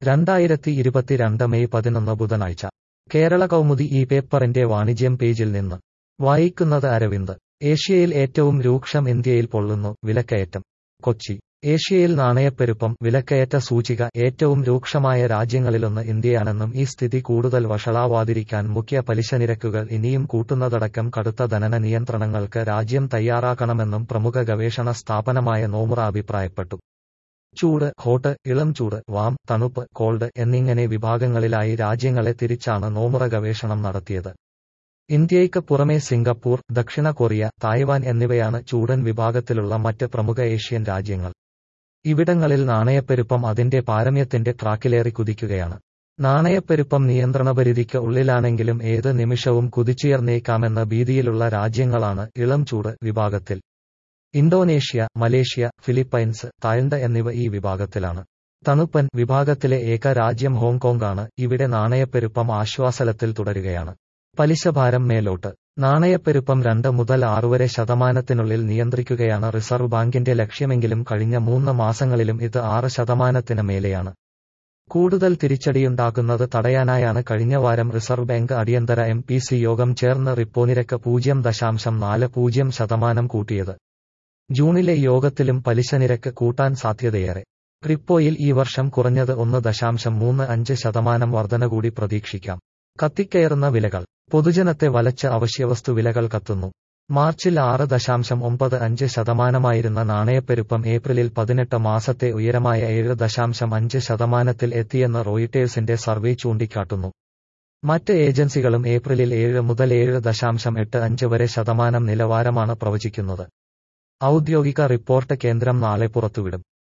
രണ്ടായിരത്തി ഇരുപത്തിരണ്ട് മെയ് പതിനൊന്ന് ബുധനാഴ്ച കേരള കൗമുദി ഈ പേപ്പറിന്റെ വാണിജ്യം പേജിൽ നിന്ന് വായിക്കുന്നത് അരവിന്ദ് ഏഷ്യയിൽ ഏറ്റവും രൂക്ഷം ഇന്ത്യയിൽ പൊള്ളുന്നു വിലക്കയറ്റം കൊച്ചി ഏഷ്യയിൽ നാണയപ്പെരുപ്പം വിലക്കയറ്റ സൂചിക ഏറ്റവും രൂക്ഷമായ രാജ്യങ്ങളിലൊന്ന് ഇന്ത്യയാണെന്നും ഈ സ്ഥിതി കൂടുതൽ വഷളാവാതിരിക്കാൻ മുഖ്യ പലിശനിരക്കുകൾ ഇനിയും കൂട്ടുന്നതടക്കം കടുത്ത ധനന നിയന്ത്രണങ്ങൾക്ക് രാജ്യം തയ്യാറാക്കണമെന്നും പ്രമുഖ ഗവേഷണ സ്ഥാപനമായ നോമുറ അഭിപ്രായപ്പെട്ടു ചൂട് ഹോട്ട് ഇളം ചൂട് വാം തണുപ്പ് കോൾഡ് എന്നിങ്ങനെ വിഭാഗങ്ങളിലായി രാജ്യങ്ങളെ തിരിച്ചാണ് നോമുറ ഗവേഷണം നടത്തിയത് ഇന്ത്യയ്ക്ക് പുറമെ സിംഗപ്പൂർ ദക്ഷിണ കൊറിയ തായ്വാൻ എന്നിവയാണ് ചൂടൻ വിഭാഗത്തിലുള്ള മറ്റ് പ്രമുഖ ഏഷ്യൻ രാജ്യങ്ങൾ ഇവിടങ്ങളിൽ നാണയപ്പെരുപ്പം അതിന്റെ പാരമ്യത്തിന്റെ ട്രാക്കിലേറി കുതിക്കുകയാണ് നാണയപ്പെരുപ്പം നിയന്ത്രണപരിധിക്ക് ഉള്ളിലാണെങ്കിലും ഏത് നിമിഷവും കുതിച്ചുയർന്നേക്കാമെന്ന ഭീതിയിലുള്ള രാജ്യങ്ങളാണ് ഇളം ചൂട് വിഭാഗത്തിൽ ഇന്തോനേഷ്യ മലേഷ്യ ഫിലിപ്പൈൻസ് തായ്ലൻഡ് എന്നിവ ഈ വിഭാഗത്തിലാണ് തണുപ്പൻ വിഭാഗത്തിലെ ഏക രാജ്യം ഹോങ്കോങ്ങാണ് ഇവിടെ നാണയപ്പെരുപ്പം ആശ്വാസലത്തിൽ തുടരുകയാണ് പലിശഭാരം മേലോട്ട് നാണയപ്പെരുപ്പം രണ്ട് മുതൽ ആറ് വരെ ശതമാനത്തിനുള്ളിൽ നിയന്ത്രിക്കുകയാണ് റിസർവ് ബാങ്കിന്റെ ലക്ഷ്യമെങ്കിലും കഴിഞ്ഞ മൂന്ന് മാസങ്ങളിലും ഇത് ആറ് ശതമാനത്തിന് മേലെയാണ് കൂടുതൽ തിരിച്ചടിയുണ്ടാക്കുന്നത് തടയാനായാണ് കഴിഞ്ഞ വാരം റിസർവ് ബാങ്ക് അടിയന്തര എം പി സി യോഗം ചേർന്ന് റിപ്പോ നിരക്ക് പൂജ്യം ദശാംശം നാല് പൂജ്യം ശതമാനം കൂട്ടിയത് ജൂണിലെ യോഗത്തിലും പലിശ നിരക്ക് കൂട്ടാൻ സാധ്യതയേറെ റിപ്പോയിൽ ഈ വർഷം കുറഞ്ഞത് ഒന്ന് ദശാംശം മൂന്ന് അഞ്ച് ശതമാനം വർധന കൂടി പ്രതീക്ഷിക്കാം കത്തിക്കയറുന്ന വിലകൾ പൊതുജനത്തെ വലച്ച് അവശ്യവസ്തു വിലകൾ കത്തുന്നു മാർച്ചിൽ ആറ് ദശാംശം ഒമ്പത് അഞ്ച് ശതമാനമായിരുന്ന നാണയപ്പെരുപ്പം ഏപ്രിലിൽ പതിനെട്ട് മാസത്തെ ഉയരമായ ഏഴ് ദശാംശം അഞ്ച് ശതമാനത്തിൽ എത്തിയെന്ന് റോയിട്ടേഴ്സിന്റെ സർവേ ചൂണ്ടിക്കാട്ടുന്നു മറ്റ് ഏജൻസികളും ഏപ്രിലിൽ ഏഴ് മുതൽ ഏഴ് ദശാംശം എട്ട് അഞ്ച് വരെ ശതമാനം നിലവാരമാണ് പ്രവചിക്കുന്നത് ഔദ്യോഗിക റിപ്പോർട്ട് കേന്ദ്രം നാളെ പുറത്തുവിടും